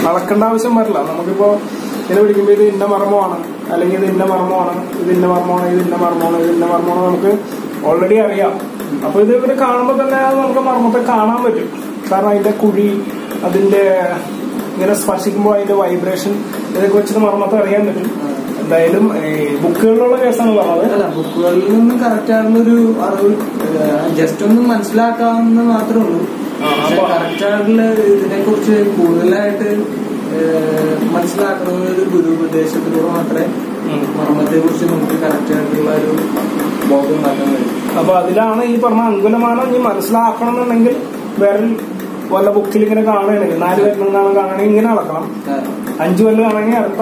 അളക്കേണ്ട ആവശ്യം വരില്ല നമുക്കിപ്പോ ഇങ്ങനെ പിടിക്കുമ്പോൾ ഇത് ഇന്ന മർമ്മമാണ് അല്ലെങ്കിൽ ഇത് ഇന്ന മർമ്മമാണ് ഇത് ഇന്ന മർമ്മമാണ് ഇത് ഇന്ന മർമ്മമാണ് ഇത് ഇന്ന മർമ്മമാണ് നമുക്ക് ഓൾറെഡി അറിയാം അപ്പൊ ഇത് ഇവര് കാണുമ്പോൾ തന്നെ അത് നമുക്ക് മർമ്മത്തെ കാണാൻ പറ്റും കാരണം അതിന്റെ കുഴി അതിന്റെ ഇങ്ങനെ സ്പർശിക്കുമ്പോൾ അതിന്റെ വൈബ്രേഷൻ ഇതൊക്കെ വെച്ചിട്ട് മർമ്മത്തെ അറിയാൻ പറ്റും എന്തായാലും ഈ ബുക്കുകളിലുള്ള കേസാണ് പറഞ്ഞത് അല്ല ബുക്കുകളിൽ നിന്നും കറക്റ്റ് ആയിട്ടുള്ളൊരു അറിവ് ജസ്റ്റ് ഒന്ന് മനസ്സിലാക്കാവുന്ന മാത്രമേ ഉള്ളൂ ആ, പക്ഷെ അപ്പൊ- കറക്റ്റ് ആയിട്ടുള്ള ഇതിനെ കുറിച്ച് കൂടുതലായിട്ട് ഏഹ്, മനസ്സിലാക്കണമെന്ന ഒരു ഗുരു ഉപദേശത്തിലൂടെ മാത്രമേ ഉം. മർമ്മത്തെ കുറിച്ച് നമുക്ക് കറക്റ്റ് ആയിട്ടുള്ള ഒരു ബോധം ഉണ്ടാക്കാൻ കഴിയും അപ്പൊ അതിലാണ് ഈ പറഞ്ഞ അങ്കുലമാനം ഇനി മനസ്സിലാക്കണം എന്നുണ്ടെങ്കിൽ വേറെ വല്ല ബുക്കിൽ ഇങ്ങനെ കാണുകയാണെങ്കിൽ നാല് പേരിലും കാണാൻ കാണണമെങ്കിൽ ഇങ്ങനെ അളക്കണം കാരണം അഞ്ചു കൊല്ലം കാണണമെങ്കിൽ അടുത്ത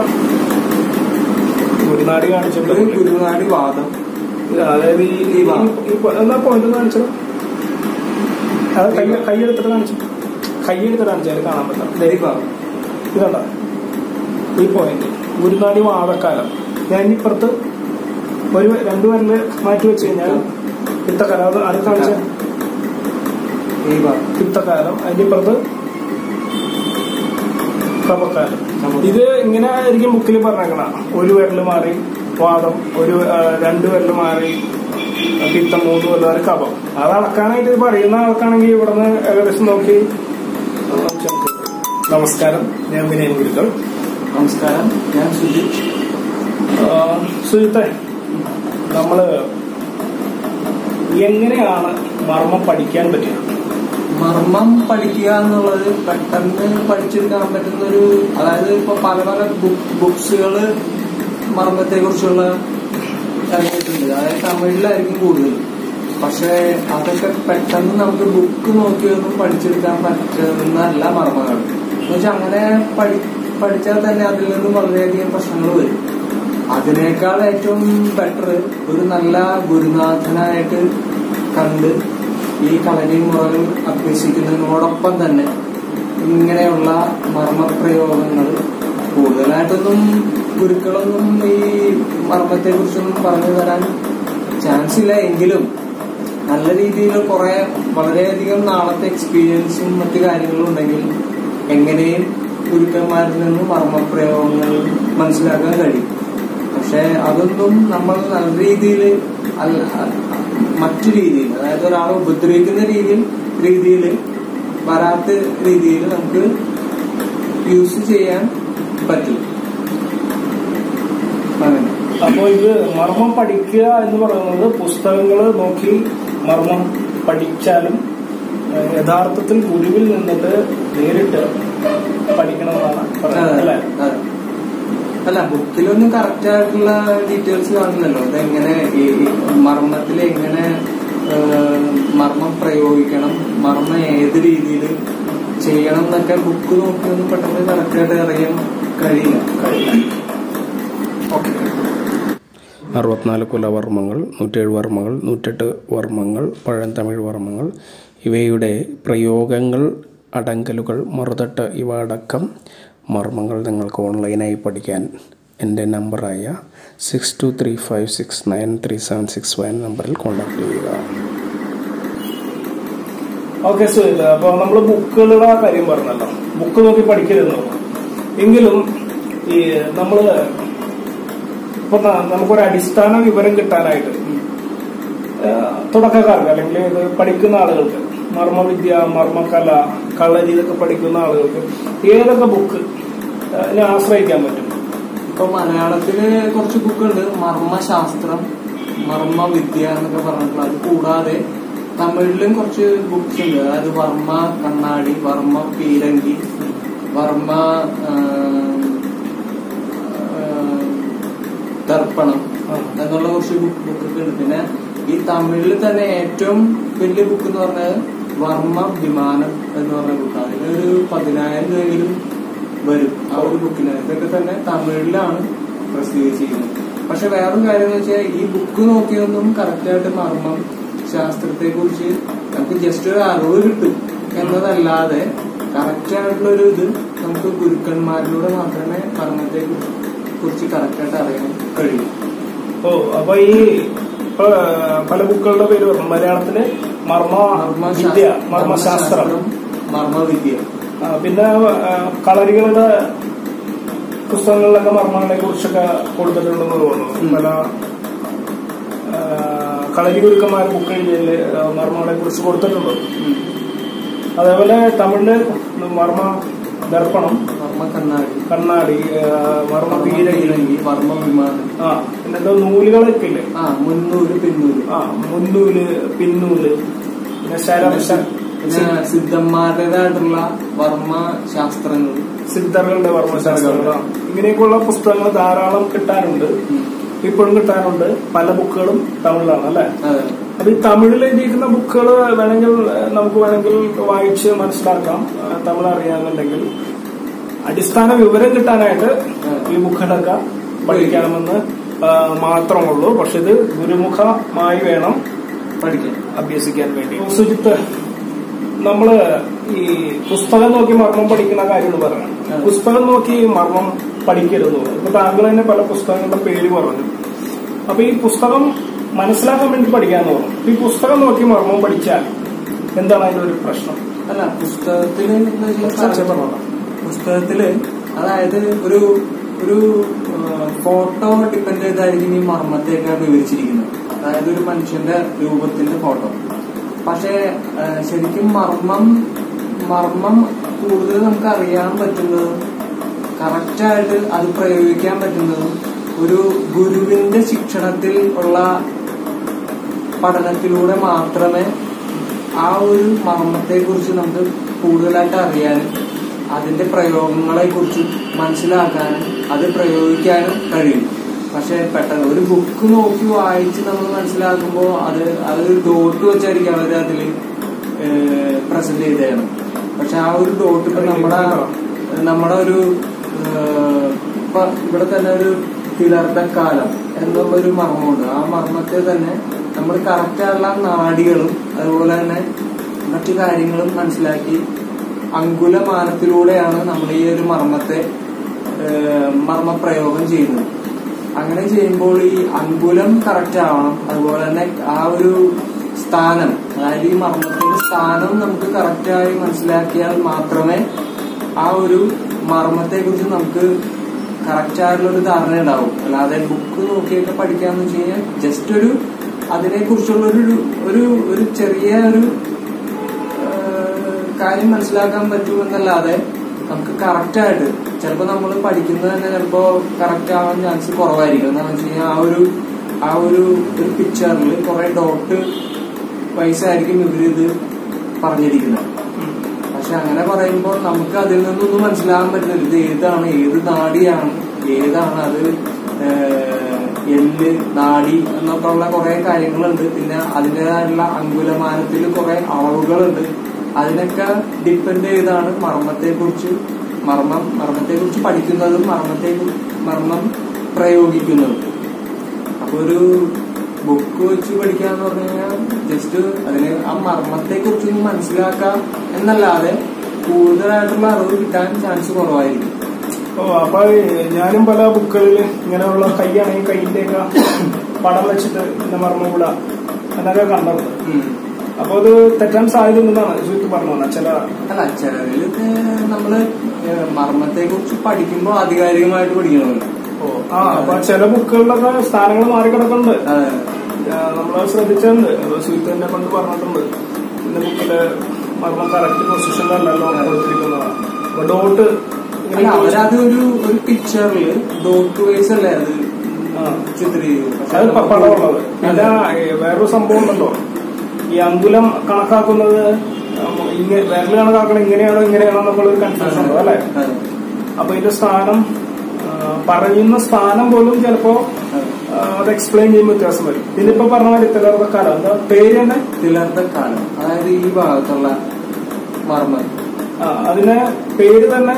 ഒരു നാടി കാണിച്ചിട്ട് ഒരു ഗുരുനാടി വാദം അതായത് ഈ ഈ ഭാഗം. ഈ പോ- എന്നാ പോയിന്റ് കാണിച്ചത് അത് കൈ കൈയെടുത്തിട്ട് കാണിച്ചു കൈയെടുത്തിട്ട് കാണിച്ചാൽ കാണാൻ പറ്റാം ദേ, ഈ ഭാഗം ഇതണ്ട ഈ പോയിന്റ് ഗുരുനാടി വാദക്കാലം ഞാൻ ഇപ്പുറത്ത് ഒരു രണ്ടു പേരില് മാറ്റി വെച്ച് കഴിഞ്ഞാൽ ഇത്തക്കാലം അത് അത് കാണിച്ച ഈ ഭാഗം പിത്തക്കാലം അതിന്റെ ഇപ്പുറത്ത് കപക്കാലം കപക്കാലം. ഇത് ഇങ്ങനെ ആയിരിക്കും ബുക്കിൽ പറഞ്ഞേക്കണ ഒരു വിരല് മാറി വാദം ഒരു ആ, രണ്ട് വിരല് മാറി പിത്തം മൂന്ന് വിരല് മാറി കപം അത് അളക്കാനായിട്ട് ഇത് പറയുന്ന ആൾക്കാണെങ്കിൽ ഇവിടുന്ന് ഏകദേശം നോക്കി നമസ്കാരം ഞാൻ വിനയൻ ഗുരുക്കൾ നമസ്കാരം ഞാൻ സുജിത് സുജിത്തെ നമ്മള് എങ്ങനെയാണ് മർമ്മം പഠിക്കാൻ പറ്റുക മർമ്മം പഠിക്കുക എന്നുള്ളത് പെട്ടെന്ന് പഠിച്ചെടുക്കാൻ പറ്റുന്ന ഒരു അതായത് ഇപ്പൊ പല പല ബുക്സുകള് മർമ്മത്തെ കുറിച്ചുള്ള ഇറങ്ങിയിട്ടുണ്ട് അതായത് തമിഴിലായിരിക്കും കൂടുതൽ പക്ഷെ അതൊക്കെ പെട്ടെന്ന് നമുക്ക് ബുക്ക് നോക്കിയൊന്നും പഠിച്ചെടുക്കാൻ പറ്റുന്നതല്ല മർമ്മങ്ങൾ എന്ന് വെച്ചാൽ അങ്ങനെ പഠി പഠിച്ചാൽ തന്നെ അതിൽ നിന്നും വളരെയധികം പ്രശ്നങ്ങൾ വരും അതിനേക്കാൾ ഏറ്റവും ബെറ്റർ ഒരു നല്ല ഗുരുനാഥനായിട്ട് കണ്ട് ഈ കളരിയും മുറകൾ അഭ്യസിക്കുന്നതിനോടൊപ്പം തന്നെ ഇങ്ങനെയുള്ള മർമ്മപ്രയോഗങ്ങൾ കൂടുതലായിട്ടൊന്നും ഗുരുക്കളൊന്നും ഈ മർമ്മത്തെ കുറിച്ചൊന്നും പറഞ്ഞു തരാൻ ചാൻസ് ഇല്ല എങ്കിലും നല്ല രീതിയിൽ കുറെ വളരെയധികം നാളത്തെ എക്സ്പീരിയൻസും മറ്റു കാര്യങ്ങളും ഉണ്ടെങ്കിൽ എങ്ങനെയും ഗുരുക്കന്മാരിൽ നിന്ന് മർമ്മപ്രയോഗങ്ങൾ മനസ്സിലാക്കാൻ കഴിയും പക്ഷെ അതൊന്നും നമ്മൾ നല്ല രീതിയിൽ അല്ല മറ്റു രീതിയിൽ അതായത് ഒരാളെ ഉപദ്രവിക്കുന്ന രീതിയിൽ രീതിയിൽ വരാത്ത രീതിയിൽ നമുക്ക് യൂസ് ചെയ്യാൻ പറ്റും അങ്ങനെ അപ്പോ ഇത് മർമ്മം പഠിക്കുക എന്ന് പറയുന്നത് പുസ്തകങ്ങൾ നോക്കി മർമ്മം പഠിച്ചാലും ഏഹ്, യഥാർത്ഥത്തിൽ ഗുരുവിൽ നിന്നിട്ട് നേരിട്ട് പഠിക്കണമെന്നാണ് പറയുന്നത് അല്ലേ അതെ. അല്ല ബുക്കിലൊന്നും കറക്റ്റ് ആയിട്ടുള്ള ഡീറ്റെയിൽസ് കാണില്ലല്ലോ അതെങ്ങനെ ഈ ഈ മർമ്മത്തിൽ എങ്ങനെ ഏഹ്, മർമ്മം പ്രയോഗിക്കണം മർമ്മം ഏത് രീതിയിൽ ചെയ്യണം എന്നൊക്കെ ബുക്ക് നോക്കിയൊന്നും പെട്ടെന്ന് കറക്റ്റ് ആയിട്ട് അറിയാൻ കഴിയില്ല ഓക്കെ അറുപത്തിനാല് കുലവർമ്മങ്ങൾ നൂറ്റേഴ് വർമ്മങ്ങൾ നൂറ്റെട്ട് വർമ്മങ്ങൾ പഴന്തമിഴ് വർമ്മങ്ങൾ ഇവയുടെ പ്രയോഗങ്ങൾ അടങ്കലുകൾ മറുതട്ട് ഇവ അടക്കം മർമ്മങ്ങൾ നിങ്ങൾക്ക് ഓൺലൈനായി പഠിക്കാൻ എൻ്റെ നമ്പറായ six two three five six nine three seven six one നമ്പറിൽ കോൺടാക്ട് ചെയ്യുക ഓക്കെ സുഹൃത്ത് അപ്പൊ നമ്മൾ ബുക്കുകളുടെ കാര്യം പറഞ്ഞല്ലോ ബുക്ക് നോക്കി പഠിക്കരുത് എങ്കിലും ഈ നമ്മള് ഇപ്പൊ ന- നമുക്കൊരു അടിസ്ഥാന വിവരം കിട്ടാനായിട്ട് ഏഹ്, തുടക്കക്കാർക്ക് അല്ലെങ്കിൽ ഇത് പഠിക്കുന്ന ആളുകൾക്ക് മർമ്മവിദ്യ മർമ്മകല കളരി ഇതൊക്കെ പഠിക്കുന്ന ആളുകൾക്ക് ഏതൊക്കെ ബുക്ക് അതിനെ ആശ്രയിക്കാൻ പറ്റും ഇപ്പൊ മലയാളത്തില് കുറച്ച് ബുക്കുണ്ട് മർമ്മശാസ്ത്രം മർമ്മവിദ്യ എന്നൊക്കെ പറഞ്ഞിട്ടുള്ള അത് കൂടാതെ തമിഴിലും കുറച്ച് ബുക്സ് ഉണ്ട് അതായത് വർമ്മ കണ്ണാടി വർമ്മ പീരങ്കി വർമ്മ ആ, ആ, ദർപ്പണം ആ. എന്നുള്ള കുറച്ച് ബുക്ക് ബുക്കൊക്കെ ഉണ്ട് പിന്നെ ഈ തമിഴിൽ തന്നെ ഏറ്റവും വലിയ ബുക്ക് എന്ന് പറഞ്ഞത് വർമ്മ വിമാനം എന്ന് പറഞ്ഞ ബുക്കാണ് അതിനൊരു പതിനായിരം രൂപയെങ്കിലും വരും ആ ഒരു ബുക്കിന് ഇതൊക്കെ തന്നെ തമിഴിലാണ് പ്രസിദ്ധീകരിച്ചിരിക്കുന്നത് പക്ഷെ വേറൊരു കാര്യം എന്ന് വെച്ചാൽ ഈ ബുക്ക് നോക്കിയൊന്നും കറക്റ്റായിട്ട് മർമ്മം ശാസ്ത്രത്തെ കുറിച്ച് നമുക്ക് ജസ്റ്റ് ഒരു അറിവ് കിട്ടും എന്നതല്ലാതെ കറക്റ്റ് ആയിട്ടുള്ള ഒരു ഇത് നമുക്ക് ഗുരുക്കന്മാരിലൂടെ മാത്രമേ മർമ്മത്തെ കുറിച്ച് കറക്റ്റായിട്ട് അറിയാൻ കഴിയൂ ഓ അപ്പൊ ഈ ഇപ്പൊ പല ബുക്കുകളുടെ പേര് പറഞ്ഞു മലയാളത്തില് മർമ്മ വിദ്യ മർമ്മശാസ്ത്രം മർമ്മവിദ്യ ആ, പിന്നെ ആ, കളരികളുടെ പുസ്തകങ്ങളിലൊക്കെ മർമ്മങ്ങളെ കുറിച്ചൊക്കെ കൊടുത്തിട്ടുണ്ടെന്ന് തോന്നുന്നു ഉം. പല ആ, കളരി ഗുരുക്കന്മാർ ബുക്ക് എഴുതിയതില് മർമ്മങ്ങളെ കുറിച്ച് കൊടുത്തിട്ടുണ്ട് ഉം. അതേപോലെ തമിഴില് മർമ്മ ദർപ്പണം വർമ്മ കണ്ണാടി കണ്ണാടി ആ, മർമ്മ പീരങ്കി പീരങ്കി വർമ്മ വിമാനം ആ പിന്നെന്തോ നൂലുകളൊക്കെ ഇല്ലേ ആ മുന്നൂര് പിന്നൂര് ആ മുന്നൂല് പിന്നൂല് പിന്നെ ശരം ശ- പിന്നെ സിദ്ധന്മാരുടേതായിട്ടുള്ള വർമ്മ ശാസ്ത്രങ്ങൾ സിദ്ധറുകളുടെ വർമ്മശാസ്ത്രങ്ങൾ ആ. ഇങ്ങനെയൊക്കെയുള്ള പുസ്തകങ്ങൾ ധാരാളം കിട്ടാനുണ്ട് ഉം. ഇപ്പോഴും കിട്ടാനുണ്ട് പല ബുക്കുകളും തമിഴിലാണ് അല്ലെ അതെ അപ്പൊ ഈ തമിഴിൽ എഴുതിയിരിക്കുന്ന ബുക്കുകൾ വേണമെങ്കിൽ ഏഹ്, നമുക്ക് വേണമെങ്കിൽ വായിച്ച് മനസ്സിലാക്കാം ഏഹ്, തമിഴ് അറിയാമെന്നുണ്ടെങ്കിൽ അടിസ്ഥാന വിവരം കിട്ടാനായിട്ട് ഈ ബുക്കുകളൊക്കെ പഠിക്കണമെന്ന് ഏഹ്, മാത്രമുള്ളൂ പക്ഷെ ഇത് ഗുരുമുഖമായി വേണം പഠിക്കാം അഭ്യസിക്കാൻ വേണ്ടി സുജിത്ത് നമ്മള് ഈ പുസ്തകം നോക്കി മർമ്മം പഠിക്കുന്ന കാര്യങ്ങൾ പറയണം ആ. പുസ്തകം നോക്കി മർമ്മം പഠിക്കരുത് ഇപ്പൊ താങ്കൾ തന്നെ പല പുസ്തകങ്ങളുടെ പേര് പറഞ്ഞു അപ്പൊ ഈ പുസ്തകം മനസ്സിലാക്കാൻ വേണ്ടി പഠിക്കാന്ന് പറഞ്ഞു ഈ പുസ്തകം നോക്കി മർമ്മം പഠിച്ചാൽ എന്താണ് അതിന്റെ ഒരു പ്രശ്നം അല്ല പുസ്തകത്തില് എന്ന് വെച്ചാൽ ചർച്ച പറഞ്ഞോളാം. പുസ്തകത്തില് അതായത് ഒരു ഒരു ഫോട്ടോ ഡിപ്പെൻഡ് ചെയ്തായിരിക്കും ഈ മർമ്മത്തെയൊക്കെ വിവരിച്ചിരിക്കുന്നത് അതായത് ഒരു മനുഷ്യന്റെ രൂപത്തിന്റെ ഫോട്ടോ പക്ഷേ ആ, ശരിക്കും മർമ്മം മർമ്മം കൂടുതൽ നമുക്ക് അറിയാൻ പറ്റുന്നതും കറക്റ്റായിട്ട് അത് പ്രയോഗിക്കാൻ പറ്റുന്നതും ഒരു ഗുരുവിന്റെ ശിക്ഷണത്തിൽ ഉള്ള പഠനത്തിലൂടെ മാത്രമേ ആ ഒരു മർമ്മത്തെ കുറിച്ച് നമുക്ക് കൂടുതലായിട്ട് അറിയാനും അതിന്റെ പ്രയോഗങ്ങളെ കുറിച്ച് മനസ്സിലാക്കാനും അത് പ്രയോഗിക്കാനും കഴിയും പക്ഷെ പെട്ടെന്ന് ഒരു ബുക്ക് നോക്കി വായിച്ച് നമ്മൾ മനസ്സിലാക്കുമ്പോൾ അത് അതൊരു ഡോട്ട് വെച്ചായിരിക്കും അവർ അതിൽ പ്രസന്റ് ചെയ്തേക്കണം പക്ഷെ ആ ഒരു ഡോട്ട് ഇപ്പൊ നമ്മുടെ നമ്മുടെ ഒരു ഏഹ്, ഇപ്പൊ ഇവിടെ തന്നെ ഒരു തിലർത്തക്കാലം എന്നുള്ള ഒരു മർമ്മമുണ്ട് ആ മർമ്മത്തെ തന്നെ നമ്മൾ കറക്റ്റായുള്ള നാടികളും അതുപോലെ തന്നെ മറ്റു കാര്യങ്ങളും മനസ്സിലാക്കി അങ്കുലമാനത്തിലൂടെയാണ് നമ്മൾ ഈ ഒരു മർമ്മത്തെ ഏഹ്, മർമ്മപ്രയോഗം ചെയ്യുന്നത് അങ്ങനെ ചെയ്യുമ്പോൾ ഈ അങ്കുലം കറക്റ്റ് ആവണം അതുപോലെ തന്നെ ആ ഒരു സ്ഥാനം അതായത് ഈ മർമ്മത്തിന്റെ സ്ഥാനം നമുക്ക് കറക്റ്റായി മനസ്സിലാക്കിയാൽ മാത്രമേ ആ ഒരു മർമ്മത്തെ കുറിച്ച് നമുക്ക് കറക്റ്റ് ആയിട്ടുള്ള ഒരു ധാരണ ഉണ്ടാവും അല്ലാതെ ബുക്ക് നോക്കിയൊക്കെ പഠിക്കാന്ന് വെച്ച് കഴിഞ്ഞാൽ ജസ്റ്റ് ഒരു അതിനെ കുറിച്ചുള്ള ഒരു ഒരു ഒരു ചെറിയ ഒരു ഏഹ്, കാര്യം മനസ്സിലാക്കാൻ പറ്റുമെന്നല്ലാതെ നമുക്ക് കറക്റ്റ് ആയിട്ട് ചിലപ്പോൾ നമ്മൾ പഠിക്കുന്നത് തന്നെ ചിലപ്പോൾ കറക്റ്റ് ആവാൻ ചാൻസ് കുറവായിരിക്കും എന്താണെന്ന് വെച്ച് കഴിഞ്ഞാൽ ആ ഒരു ആ ഒരു ഒരു പിക്ചറിൽ കുറെ ഡോട്ട് വൈസ് ആയിരിക്കും ഇവരിത് പറഞ്ഞിരിക്കുന്നത് പക്ഷെ അങ്ങനെ പറയുമ്പോൾ നമുക്ക് അതിൽ നിന്നൊന്നും മനസ്സിലാകാൻ പറ്റില്ല ഇത് ഏതാണ് ഏത് നാടിയാണ് ഏതാണ് അത് ഏഹ്, എല്ല് നാടി എന്നൊക്കെ ഉള്ള കുറെ കാര്യങ്ങളുണ്ട് പിന്നെ അതിൻ്റെതായിട്ടുള്ള അങ്കുലമാനത്തിൽ കുറെ അളവുകളുണ്ട് അതിനൊക്കെ ഡിപ്പെൻഡ് ചെയ്താണ് മർമ്മത്തെ കുറിച്ച് മർമ്മം മർമ്മത്തെ കുറിച്ച് പഠിക്കുന്നതും മർമ്മത്തെ കുറി- മർമ്മം പ്രയോഗിക്കുന്നതും അപ്പൊ ഒരു ബുക്ക് വെച്ച് പഠിക്കാന്ന് പറഞ്ഞു കഴിഞ്ഞാൽ ജസ്റ്റ് അതിന് ആ മർമ്മത്തെ കുറിച്ചൊന്ന് മനസ്സിലാക്കാം എന്നല്ലാതെ കൂടുതലായിട്ടുള്ള അറിവ് കിട്ടാൻ ചാൻസ് കുറവായിരിക്കും ഓ അപ്പൊ ഞാനും പല ബുക്കുകളിൽ ഇങ്ങനെയുള്ള കൈയാണെങ്കിൽ കൈയിന്റെ ഒക്കെ പടം വെച്ചിട്ട് പിന്നെ മർമ്മം വിട എന്നൊക്കെ കണ്ടിട്ടുണ്ട് ഉം. അപ്പൊ അത് തെറ്റാൻ സാധ്യത ഉണ്ടെന്നാണ് ചുരുക്കി പറഞ്ഞു വന്നത് ചില അല്ല ചിലരിൽ നമ്മള് മർമ്മത്തെ കുറിച്ച് പഠിക്കുമ്പോൾ ആധികാരികമായിട്ട് പഠിക്കണമല്ലോ ഓ ആ അപ്പൊ ചില ബുക്കുകളിലൊക്കെ സ്ഥാനങ്ങൾ മാറിക്കിടക്കുന്നുണ്ട് അതെ നമ്മൾ ശ്രദ്ധിച്ചിട്ടുണ്ട് സുഹൃത്തിനെ കൊണ്ട് പറഞ്ഞിട്ടുണ്ട് ഇന്ന ബുക്കില് മർമ്മം കറക്റ്റ് പൊസിഷനിലല്ലല്ലോ കൊടുത്തിരിക്കുന്നതാണ് അപ്പൊ ഡോട്ട് അല്ല അവരത് ഒരു ഒരു പിക്ചറിൽ ഡോട്ട് വൈസ് അല്ലേ അത് ആ. ചിത്രീകരിക്കും പക്ഷെ അത് നമുക്ക് പടമുള്ളത് പിന്നെ ഏ, വേറൊരു സംഭവം ഉണ്ടല്ലോ ഈ അങ്കുലം കണക്കാക്കുന്നത് ഇങ്ങനെ വിരൽ കണക്കാക്കണം ഇങ്ങനെയാണോ ഇങ്ങനെയാണോ എന്നുള്ളൊരു കൺഫ്യൂഷൻ ഉണ്ടോ അല്ലെ അതെ, അപ്പൊ ഇതിന്റെ സ്ഥാനം ആ, പറയുന്ന സ്ഥാനം പോലും ചിലപ്പോ അതെ. ആ, അത് എക്സ്പ്ലെയിൻ ചെയ്യുമ്പോൾ വ്യത്യാസം വരും ഇതിപ്പോ പറഞ്ഞ മാതിരി തിലർക്കാലം എന്താ പേര് തന്നെ തിലർത്ത കാലം അതായത് ഈ ഭാഗത്തുള്ള മർമ്മം ആ, അതിന് പേര് തന്നെ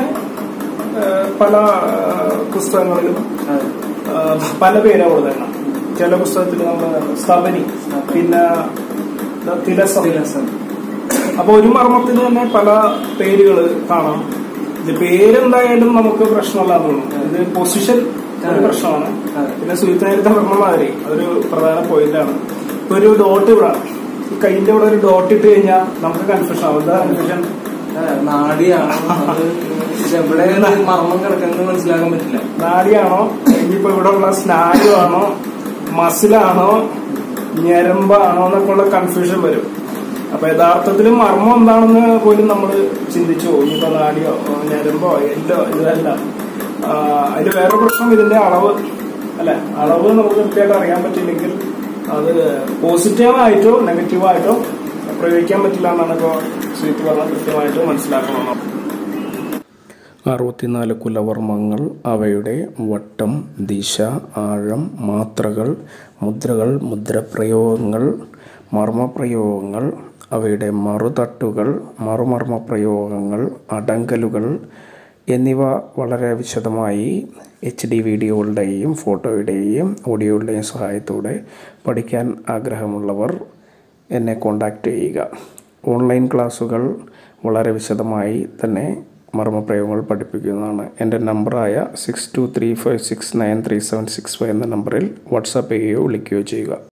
ആ, പല ആ, പുസ്തകങ്ങളിലും അതെ. ആ, പല പേരാ കൊടുത്തേക്കണം ചില പുസ്തകത്തിൽ നമ്മൾ സ്തബനി പിന്നെ എന്താ, തിലസം തിലസം അപ്പൊ ഒരു മർമ്മത്തിന് തന്നെ പല പേരുകൾ കാണാം ഇത് പേരെന്തായാലും നമുക്ക് പ്രശ്നമല്ലാന്ന് തോന്നുന്നു ഇത് പൊസിഷൻ ഒരു പ്രശ്നമാണ് അതെ. പിന്നെ സുഹൃത്ത് നേരത്തെ പറഞ്ഞ മാതിരി അതൊരു പ്രധാന പോയിന്റാണ് ഇപ്പൊ ഒരു ഡോട്ട് ഇവിടെ ഈ കൈന്റെ ഇവിടെ ഒരു ഡോട്ട് ഇട്ട് കഴിഞ്ഞാൽ നമുക്ക് കൺഫ്യൂഷൻ ആവും എന്താ കൺഫ്യൂഷൻ ഏ, നാഡിയാണോ അത് എവിടെ മർമ്മം കിടക്കുന്നത് മനസ്സിലാക്കാൻ പറ്റില്ല നാടിയാണോ ഇനിയിപ്പോ ഇവിടെ ഉള്ള സ്നായു ആണോ മസിലാണോ ഞരമ്പാണോ എന്നൊക്കെ ഉള്ള കൺഫ്യൂഷൻ വരും അപ്പൊ യഥാർത്ഥത്തിൽ മർമ്മം എന്താണെന്ന് പോലും നമ്മൾ ചിന്തിച്ചു പോകും ഇനിയിപ്പോ നാടിയോ ഞരമ്പോ എല്ലോ ഇതല്ല ആ, അതിന്റെ വേറെ പ്രശ്നം ഇതിന്റെ അളവ് അല്ലെ അളവ് നമുക്ക് കൃത്യമായിട്ട് അറിയാൻ പറ്റില്ലെങ്കിൽ അത് പോസിറ്റീവായിട്ടോ നെഗറ്റീവായിട്ടോ പ്രയോഗിക്കാൻ പറ്റില്ല എന്നാണ് ഇപ്പോ ശ്രീത്ത് പറഞ്ഞ കൃത്യമായിട്ട് മനസ്സിലാക്കണം അറുപത്തിനാല് കുലവർമ്മങ്ങൾ അവയുടെ വട്ടം ദിശ ആഴം മാത്രകൾ മുദ്രകൾ മുദ്രപ്രയോഗങ്ങൾ മർമ്മപ്രയോഗങ്ങൾ അവയുടെ മറുതട്ടുകൾ മറുമർമ്മ പ്രയോഗങ്ങൾ അടങ്കലുകൾ എന്നിവ വളരെ വിശദമായി എച്ച് ഡി വീഡിയോകളുടെയും ഫോട്ടോയുടെയും ഓഡിയോയുടെയും സഹായത്തോടെ പഠിക്കാൻ ആഗ്രഹമുള്ളവർ എന്നെ കോണ്ടാക്റ്റ് ചെയ്യുക ഓൺലൈൻ ക്ലാസ്സുകൾ വളരെ വിശദമായി തന്നെ മർമ്മപ്രയോഗങ്ങൾ പഠിപ്പിക്കുന്നതാണ് എൻ്റെ നമ്പറായ six two three five six nine three seven six five എന്ന നമ്പറിൽ വാട്സാപ്പ് ചെയ്യുകയോ വിളിക്കുകയോ ചെയ്യുക